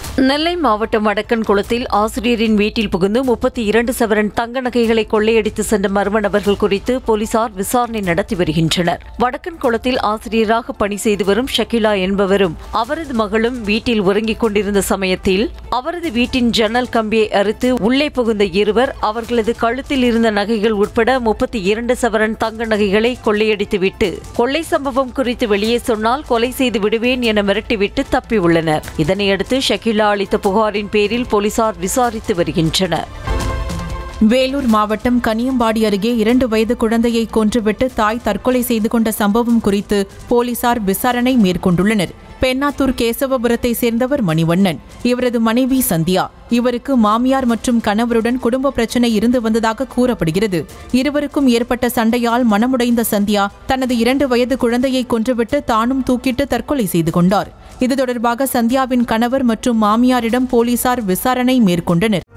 நெல்லை மாவட்டம் வடக்கன் குளத்தில் ஆசிரியரின் வீட்டில் புகுந்து முப்பத்தி இரண்டு சவரன் தங்க நகைகளை கொள்ளையடித்து சென்ற மர்ம நபர்கள் குறித்து போலீசார் விசாரணை நடத்தி வருகின்றனர் வடக்கன் குளத்தில் ஆசிரியராக பணி செய்து வரும் ஷகிலா என்பவரும் அவரது மகளும் வீட்டில் உறங்கிக் கொண்டிருந்த சமயத்தில் அவரது வீட்டின் ஜன்னல் கம்பியை அறுத்து உள்ளே புகுந்த இருவர் அவர்களது கழுத்தில் இருந்த நகைகள் உட்பட முப்பத்தி இரண்டு சவரன் தங்க நகைகளை கொள்ளையடித்துவிட்டு கொள்ளை சம்பவம் குறித்து வெளியே சொன்னால் கொலை செய்து விடுவேன் என மிரட்டிவிட்டு தப்பியுள்ளனர் இதனையடுத்து ஷகிலா அளித்த புகாரின் பேரில் போலீசார் விசாரித்து வருகின்றனர் வேலூர் மாவட்டம் கனியம்பாடி அருகே இரண்டு வயது குழந்தையை கொன்றுவிட்டு தாய் தற்கொலை செய்து கொண்ட சம்பவம் குறித்து போலீசார் விசாரணை மேற்கொண்டுள்ளனர் பெண்ணாத்தூர் கேசவபுரத்தை சேர்ந்தவர் மணிவண்ணன் இவரது மனைவி சந்தியா இவருக்கு மாமியார் மற்றும் கணவருடன் குடும்ப பிரச்சனை இருந்து வந்ததாக கூறப்படுகிறது இருவருக்கும் ஏற்பட்ட சண்டையால் மனமுடைந்த சந்தியா தனது இரண்டு வயது குழந்தையை கொன்றுவிட்டு தானும் தூக்கிட்டு தற்கொலை செய்து கொண்டார் இது தொடர்பாக சந்தியாவின் கணவர் மற்றும் மாமியாரிடம் போலீசார் விசாரணை மேற்கொண்டனர்